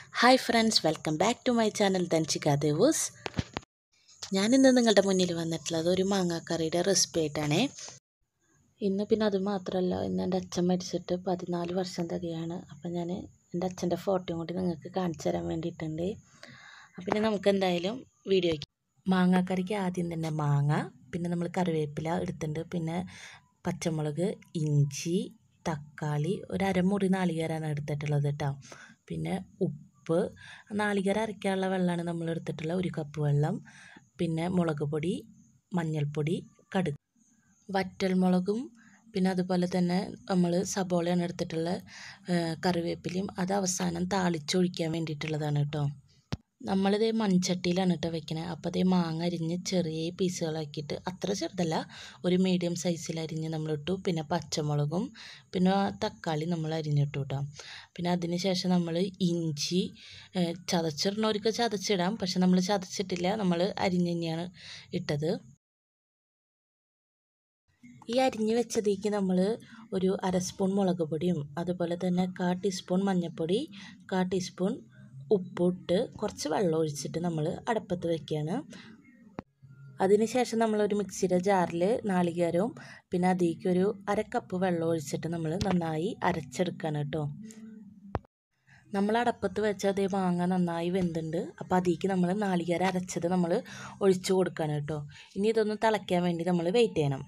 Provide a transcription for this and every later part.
hi friends welcome back to my channel Dhanshika Devus ഞാനിന്ന് നിങ്ങളുടെ മുന്നിൽ വന്നിട്ടുള്ളത് ഒരു മാങ്ങാക്കറിയുടെ റെസിപ്പി ആയിട്ടാണേ ഇന്ന് പിന്നെ അത് മാത്രമല്ല ഇന്ന് എൻ്റെ അച്ഛൻ മരിച്ചിട്ട് പതിനാല് വർഷം തികയാണ് അപ്പം ഞാൻ എൻ്റെ അച്ഛൻ്റെ ഫോട്ടോയും കൂടി നിങ്ങൾക്ക് കാണിച്ചു തരാൻ വേണ്ടിയിട്ടുണ്ട് അപ്പം ഇനി നമുക്ക് എന്തായാലും വീഡിയോയ്ക്ക് മാങ്ങാക്കറിക്ക് ആദ്യം തന്നെ മാങ്ങ പിന്നെ നമ്മൾ കറിവേപ്പില എടുത്തിട്ടുണ്ട് പിന്നെ പച്ചമുളക് ഇഞ്ചി തക്കാളി ഒരു അരമുറി നാളികേരമാണ് എടുത്തിട്ടുള്ളത് കേട്ടോ പിന്നെ ഉപ്പ് നാളികേരം അരയ്ക്കാനുള്ള വെള്ളമാണ് നമ്മൾ എടുത്തിട്ടുള്ള ഒരു കപ്പ് വെള്ളം പിന്നെ മുളക് പൊടി മഞ്ഞൾപ്പൊടി കടുക് വറ്റൽമുളകും പിന്നെ അതുപോലെ തന്നെ നമ്മൾ സബോളയാണ് എടുത്തിട്ടുള്ള കറിവേപ്പിലയും അത് അവസാനം താളിച്ചൊഴിക്കാൻ വേണ്ടിയിട്ടുള്ളതാണ് കേട്ടോ നമ്മളിത് മൺചട്ടിയിലാണ് കേട്ടോ വെക്കണത് അപ്പോൾ അതേ മാങ്ങ അരിഞ്ഞ് ചെറിയ പീസുകളാക്കിയിട്ട് അത്ര ചെറുതല്ല ഒരു മീഡിയം സൈസിൽ അരിഞ്ഞ് നമ്മളിട്ടു പിന്നെ പച്ചമുളകും പിന്നെ തക്കാളി നമ്മൾ അരിഞ്ഞിട്ടു കേട്ടോ പിന്നെ അതിന് ശേഷം നമ്മൾ ഇഞ്ചി ചതച്ചിടണവർക്ക് ചതച്ചിടാം പക്ഷെ നമ്മൾ ചതച്ചിട്ടില്ല നമ്മൾ അരിഞ്ഞ് തന്നെയാണ് ഇട്ടത് ഈ അരിഞ്ഞ് വെച്ചതേക്ക് നമ്മൾ ഒരു അര സ്പൂൺ മുളക് പൊടിയും അതുപോലെ തന്നെ കാ ടീസ്പൂൺ മഞ്ഞൾപ്പൊടി കാ ടീസ്പൂൺ ഉപ്പിട്ട് കുറച്ച് വെള്ളം ഒഴിച്ചിട്ട് നമ്മൾ അടുപ്പത്ത് വെക്കുകയാണ് അതിനുശേഷം നമ്മളൊരു മിക്സിയുടെ ജാറിൽ നാളികേരവും പിന്നെ അതിലേക്ക് ഒരു അര കപ്പ് വെള്ളം ഒഴിച്ചിട്ട് നമ്മൾ നന്നായി അരച്ചെടുക്കുകയാണ് കേട്ടോ നമ്മൾ അടപ്പത്ത് വെച്ച അതേ മാങ്ങ നന്നായി വെന്തുണ്ട് അപ്പോൾ അതിലേക്ക് നമ്മൾ നാളികേരം അരച്ചത് നമ്മൾ ഒഴിച്ചു കൊടുക്കുകയാണ് കേട്ടോ ഇനി ഇതൊന്ന് തിളയ്ക്കാൻ വേണ്ടി നമ്മൾ വെയിറ്റ് ചെയ്യണം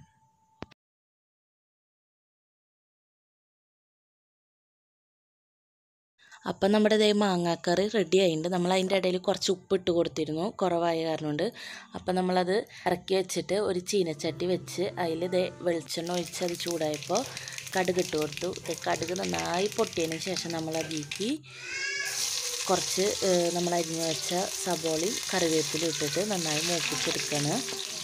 അപ്പം നമ്മുടെ ഇതേ മാങ്ങാക്കറി റെഡി ആയിട്ടുണ്ട് നമ്മൾ അതിൻ്റെ ഇടയിൽ കുറച്ച് ഉപ്പിട്ട് കൊടുത്തിരുന്നു കുറവായ കാരണം കൊണ്ട് അപ്പം നമ്മളത് ഇറക്കി വെച്ചിട്ട് ഒരു ചീനച്ചട്ടി വെച്ച് അതിൽ ഇതേ വെളിച്ചെണ്ണ ഒഴിച്ച് അത് ചൂടായപ്പോൾ കടുക് ഇട്ട് കൊടുത്തു കടുക് നന്നായി പൊട്ടിയതിന് ശേഷം നമ്മൾ അതിലേക്ക് കുറച്ച് നമ്മൾ അരിഞ്ഞ് വെച്ച സബോളി കറിവേപ്പിലും ഇട്ടിട്ട് നന്നായി മൂപ്പിച്ചെടുക്കുകയാണ്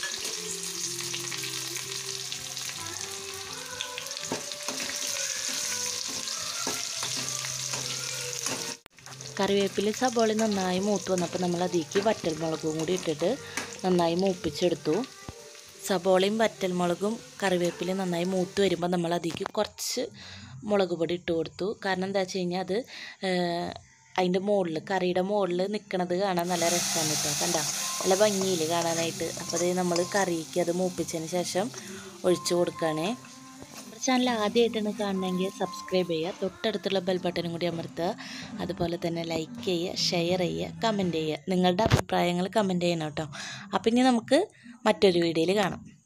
കറിവേപ്പില സബോളി നന്നായി മൂത്ത് വന്നപ്പോൾ നമ്മൾ അതിലേക്ക് വറ്റൽമുളകും കൂടി ഇട്ടിട്ട് നന്നായി മൂപ്പിച്ചെടുത്തു സബോളയും വറ്റൽമുളകും കറിവേപ്പിലയും നന്നായി മൂത്ത് വരുമ്പോൾ നമ്മൾ അതിലേക്ക് കുറച്ച് മുളക് പൊടി ഇട്ട് കൊടുത്തു കാരണം എന്താ വെച്ച് കഴിഞ്ഞാൽ അത് അതിൻ്റെ മുകളിൽ കറിയുടെ മുകളിൽ നിൽക്കണത് കാണാൻ നല്ല രസമാണ് കേട്ടോ കണ്ട നല്ല ഭംഗിയിൽ കാണാനായിട്ട് അപ്പോൾ അത് നമ്മൾ കറിക്ക് അത് മൂപ്പിച്ചതിന് ശേഷം ഒഴിച്ചു കൊടുക്കുകയാണേ നമ്മുടെ ചാനൽ ആദ്യമായിട്ടാണ് കാണണമെങ്കിൽ സബ്സ്ക്രൈബ് ചെയ്യുക തൊട്ടടുത്തുള്ള ബെൽ ബട്ടനും കൂടി അമർത്തുക അതുപോലെ തന്നെ ലൈക്ക് ചെയ്യുക ഷെയർ ചെയ്യുക കമൻറ്റ് ചെയ്യുക നിങ്ങളുടെ അഭിപ്രായങ്ങൾ കമൻറ്റ് ചെയ്യണം കേട്ടോ അപ്പം ഇനി നമുക്ക് മറ്റൊരു വീഡിയോയിൽ കാണാം